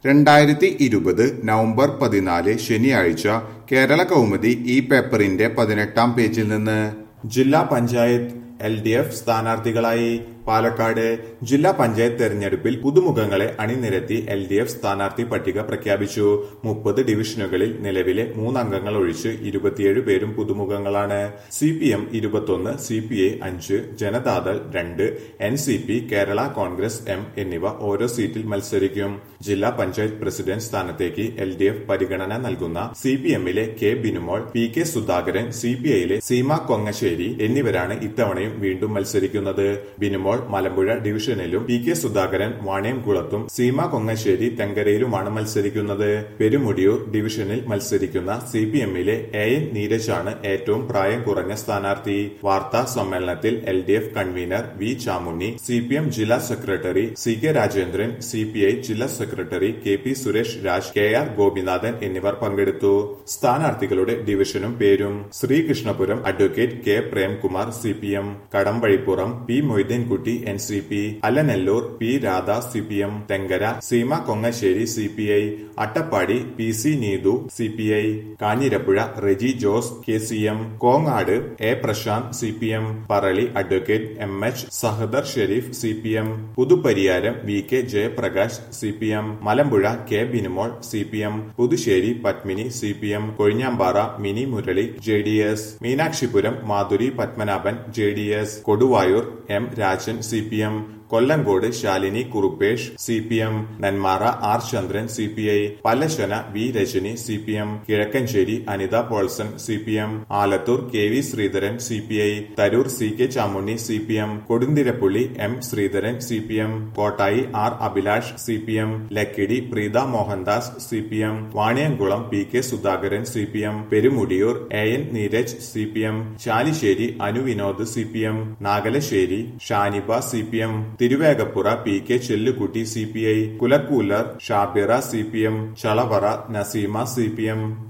രണ്ടായിരത്തി ഇരുപത് നവംബർ പതിനാല് ശനിയാഴ്ച കേരള കൗമുദി ഈ പേപ്പറിന്റെ പതിനെട്ടാം പേജിൽ നിന്ന് ജില്ലാ പഞ്ചായത്ത് എൽ ഡി എഫ് സ്ഥാനാർത്ഥികളായി പാലക്കാട് ജില്ലാ പഞ്ചായത്ത് തെരഞ്ഞെടുപ്പിൽ പുതുമുഖങ്ങളെ അണിനിരത്തി എൽ ഡി എഫ് സ്ഥാനാർത്ഥി പട്ടിക പ്രഖ്യാപിച്ചു മുപ്പത് ഡിവിഷനുകളിൽ നിലവിലെ മൂന്നംഗങ്ങൾ ഒഴിച്ച് ഇരുപത്തിയേഴ് പേരും പുതുമുഖങ്ങളാണ് സി പി എം ഇരുപത്തൊന്ന് സി പി ഐ അഞ്ച് ജനതാദൾ രണ്ട് N C P Kerala Congress M എന്നിവ ഓരോ സീറ്റിൽ മത്സരിക്കും ജില്ലാ പഞ്ചായത്ത് പ്രസിഡന്റ് സ്ഥാനത്തേക്ക് എൽ ഡി എഫ് പരിഗണന നൽകുന്ന സി പി എമ്മിലെ K Binumol P K Sudhakaran C P ഐയിലെ സീമ കൊങ്ങശ്ശേരി എന്നിവരാണ് ഇത്തവണയും വീണ്ടും മത്സരിക്കുന്നത് ബിനുമോൾ മലമ്പുഴ ഡിവിഷനിലും പി കെ സുധാകരൻ വാണിയംകുളത്തും സീമ കൊങ്ങശ്ശേരി തെങ്കരയിലുമാണ് മത്സരിക്കുന്നത് പെരുമുടിയൂർ ഡിവിഷനിൽ മത്സരിക്കുന്ന സി പി എമ്മിലെ എ എൻ നീരജാണ് ഏറ്റവും പ്രായം കുറഞ്ഞ സ്ഥാനാർത്ഥി വാർത്താ സമ്മേളനത്തിൽ L D F convener V Chamunni C P M ജില്ലാ secretary C K Rajendran C P I ജില്ലാ secretary K P Suresh Raj K R Gopinathan എന്നിവർ പങ്കെടുത്തു സ്ഥാനാർത്ഥികളുടെ ഡിവിഷനും പേരും Sreekrishnapuram advocate K Premkumar C P M Kadampazhipuram P Moideenkutty N C P Alanallur P Radha C P M Thenkara Seema Kongassery C P I Attappadi P C Neethu C P I Kanjirappuzha Reji Jose K C M Kongad A Prasanth C P M Parali advocate M H Sahadar Sherif C P M Puthupariyaram V K Jayaprakash C P M Malampuzha K Binumol C P M Puthussery Padmini C P M Kozhinjampara Mini Murali J D S Meenakshipuram Madhuri Padmanabhan J D S Koduvayur M Rajan C P M Kollengode Shalini Kuruppesh C P M Nenmara R Chandran C P I Pallassana V Rajani C P M Kizhakkanchery Anitha Polson C P M Alathur K V Sreedharan C P I Tharoor C K Chamunni C P M Koduntirapully M Sreedharan C P M Kottayi R Abhilash C P M Lakkidi Preetha Mohandas C P M Vaniyamkulam P K Sudhakaran C P M Perumudiyoor A N Neeraj C P M Chalissery Anu Vinod C P M Nagalassery Shaniba C P M Thiruvegappura P K Chellukutty C P I Kulakkoolar Shabira C P M Chalavara Naseema C P M